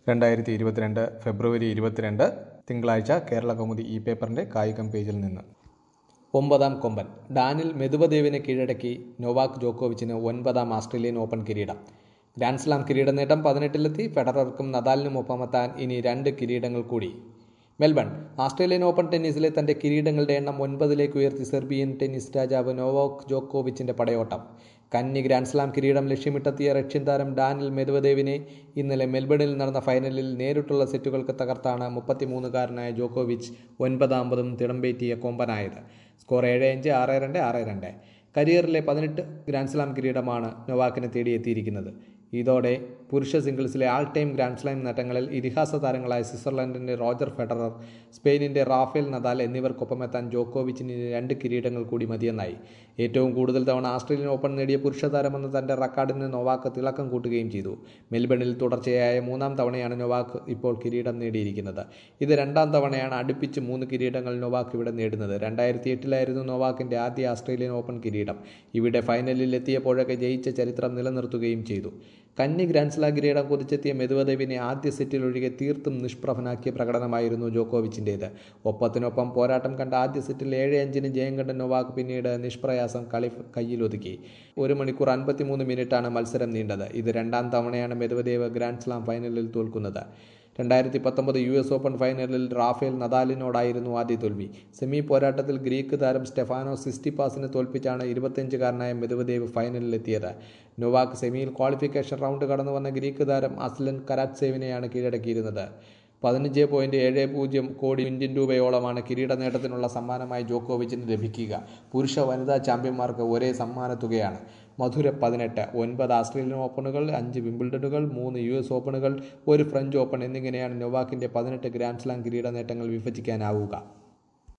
രണ്ടായിരത്തി ഇരുപത്തിരണ്ട് ഫെബ്രുവരി ഇരുപത്തിരണ്ട് തിങ്കളാഴ്ച കേരള കൗമുദി ഈ പേപ്പറിന്റെ കായികം പേജിൽ നിന്ന് ഒമ്പതാം കൊമ്പൻ ഡാനിൽ മെതുവദേവിനെ കീഴടക്കി നൊവാക് ജോക്കോവിച്ചിന് ഒൻപതാം ആസ്ട്രേലിയൻ ഓപ്പൺ കിരീടം ഗ്രാൻഡ് സ്ലാം കിരീട നേട്ടം പതിനെട്ടിലെത്തി ഫെഡറർക്കും നദാലിനും ഒപ്പമെത്താൻ ഇനി രണ്ട് കിരീടങ്ങൾ കൂടി മെൽബൺ ആസ്ട്രേലിയൻ ഓപ്പൺ ടെന്നീസിലെ തന്റെ കിരീടങ്ങളുടെ എണ്ണം ഒൻപതിലേക്ക് ഉയർത്തി സെർബിയൻ ടെന്നീസ് രാജാവ് നോവോക് ജോക്കോവിച്ചിന്റെ പടയോട്ടം കന്നി ഗ്രാൻഡ് സ്ലാം കിരീടം ലക്ഷ്യമിട്ടെത്തിയ റഷ്യൻ താരം ഡാനിൽ മെദ്വദേവിനെ ഇന്നലെ മെൽബണിൽ നടന്ന ഫൈനലിൽ നേരിട്ടുള്ള സെറ്റുകൾക്ക് തകർത്താണ് മുപ്പത്തിമൂന്നുകാരനായ ജോക്കോവിച്ച് ഒൻപതാമ്പതും തിടമ്പേറ്റിയ കൊമ്പനായത് സ്കോർ ഏഴ് അഞ്ച് ആറ് രണ്ട് ആറ് രണ്ട് കരിയറിലെ പതിനെട്ട് ഗ്രാൻഡ് സ്ലാം കിരീടമാണ് നൊവാക്കിനെ തേടിയെത്തിയിരിക്കുന്നത് ഇതോടെ പുരുഷ സിംഗിൾസിലെ ആൾ ടൈം ഗ്രാൻഡ് സ്ലാം നേട്ടങ്ങളിൽ ഇതിഹാസ താരങ്ങളായ സ്വിറ്റ്സർലൻഡിന്റെ റോജർ ഫെഡറർ സ്പെയിനിന്റെ റാഫേൽ നദാൽ എന്നിവർക്കൊപ്പമെത്താൻ ജോക്കോവിച്ചിന് രണ്ട് കിരീടങ്ങൾ കൂടി മതിയെന്നായി ഏറ്റവും കൂടുതൽ തവണ ആസ്ട്രേലിയൻ ഓപ്പൺ നേടിയ പുരുഷ താരമെന്ന തന്റെ റെക്കോർഡിന് നൊവാക്ക് തിളക്കം കൂട്ടുകയും ചെയ്തു മെൽബണിൽ തുടർച്ചയായ മൂന്നാം തവണയാണ് നൊവാക്ക് ഇപ്പോൾ കിരീടം നേടിയിരിക്കുന്നത് ഇത് രണ്ടാം തവണയാണ് അടുപ്പിച്ച് മൂന്ന് കിരീടങ്ങൾ നൊവാക്ക് ഇവിടെ നേടുന്നത് രണ്ടായിരത്തി എട്ടിലായിരുന്നു നൊവാക്കിന്റെ ആദ്യ ആസ്ട്രേലിയൻ ഓപ്പൺ കിരീടം ഇവിടെ ഫൈനലിൽ എത്തിയപ്പോഴൊക്കെ ജയിച്ച ചരിത്രം നിലനിർത്തുകയും ചെയ്തു കന്നി ഗ്രാൻഡ് സ്ലാം കിരീടം കുതിച്ചെത്തിയ മെതുവദേവിനെ ആദ്യ സെറ്റിൽ ഒഴികെ തീർത്തും നിഷ്പ്രഭനാക്കിയ പ്രകടനമായിരുന്നു ജോക്കോവിച്ചിൻ്റേത് ഒപ്പത്തിനൊപ്പം പോരാട്ടം കണ്ട ആദ്യ സെറ്റിൽ ഏഴ് അഞ്ചിന് ജയം കണ്ട നൊവാക്ക് പിന്നീട് നിഷ്പ്രയാസം കളി കയ്യിലൊതുക്കി ഒരു മണിക്കൂർ അൻപത്തിമൂന്ന് മിനിറ്റാണ് മത്സരം നീണ്ടത് ഇത് രണ്ടാം തവണയാണ് മെതുവദേവ് ഗ്രാൻഡ് സ്ലാം ഫൈനലിൽ തോൽക്കുന്നത് രണ്ടായിരത്തി പത്തൊമ്പത് യു എസ് ഓപ്പൺ ഫൈനലിൽ റാഫേൽ നദാലിനോടായിരുന്നു ആദ്യ തോൽവി സെമി പോരാട്ടത്തിൽ ഗ്രീക്ക് താരം സ്റ്റെഫാനോ സിസ്റ്റിപ്പാസിനെ തോൽപ്പിച്ചാണ് ഇരുപത്തിയഞ്ചുകാരനായ മെതുവദേവ് ഫൈനലിലെത്തിയത് നൊവാക്ക് സെമിയിൽ ക്വാളിഫിക്കേഷൻ റൗണ്ട് കടന്നു വന്ന ഗ്രീക്ക് താരം അസ്ലൻ കരാറ്റ്സേവിനെയാണ് കീഴടക്കിയിരുന്നത് പതിനഞ്ച് പോയിന്റ് ഏഴ് പൂജ്യം കോടി ഇന്ത്യൻ രൂപയോളമാണ് കിരീട നേട്ടത്തിനുള്ള സമ്മാനമായി ജോക്കോവിച്ചിന് ലഭിക്കുക പുരുഷ വനിതാ ചാമ്പ്യന്മാർക്ക് ഒരേ സമ്മാന തുകയാണ് മധുര പതിനെട്ട് ഒൻപത് ആസ്ട്രേലിയൻ ഓപ്പണുകൾ അഞ്ച് വിംബിൾഡണുകൾ മൂന്ന് യു എസ് ഓപ്പണുകൾ ഒരു ഫ്രഞ്ച് ഓപ്പൺ എന്നിങ്ങനെയാണ് നൊവാക്കിന്റെ പതിനെട്ട് ഗ്രാൻഡ് സ്ലാം കിരീട നേട്ടങ്ങൾ വിഭജിക്കാനാവുക